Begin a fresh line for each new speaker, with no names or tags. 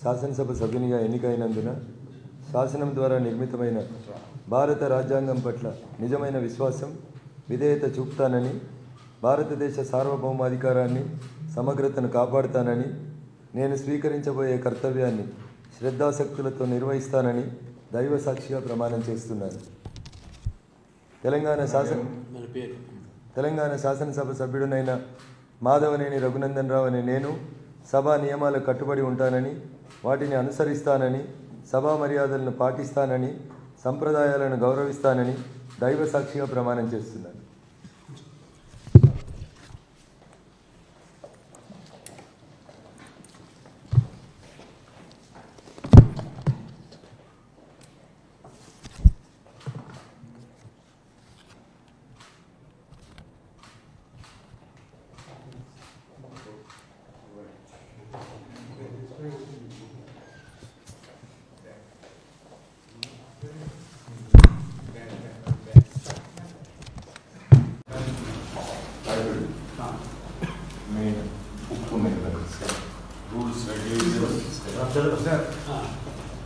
శాసనసభ సభ్యునిగా ఎన్నికైనందున శాసనం ద్వారా నిర్మితమైన భారత రాజ్యాంగం పట్ల నిజమైన విశ్వాసం విధేయత చూపుతానని భారతదేశ సార్వభౌమాధికారాన్ని సమగ్రతను కాపాడుతానని నేను స్వీకరించబోయే కర్తవ్యాన్ని శ్రద్ధాశక్తులతో నిర్వహిస్తానని దైవ సాక్షిగా ప్రమాణం చేస్తున్నాను తెలంగాణ శాసన
మన పేరు
తెలంగాణ శాసనసభ సభ్యుడినైన మాధవనేని రఘునందన్ రావు అనే నేను సభా నియమాలకు కట్టుబడి ఉంటానని వాటిని అనుసరిస్తానని సభా మర్యాదలను పాటిస్తానని సంప్రదాయాలను గౌరవిస్తానని దైవ సాక్షిగా ప్రమాణం చేస్తున్నాను
మెయిన్ ఉప్పు మీద రూల్స్ రెగ్యులేషన్స్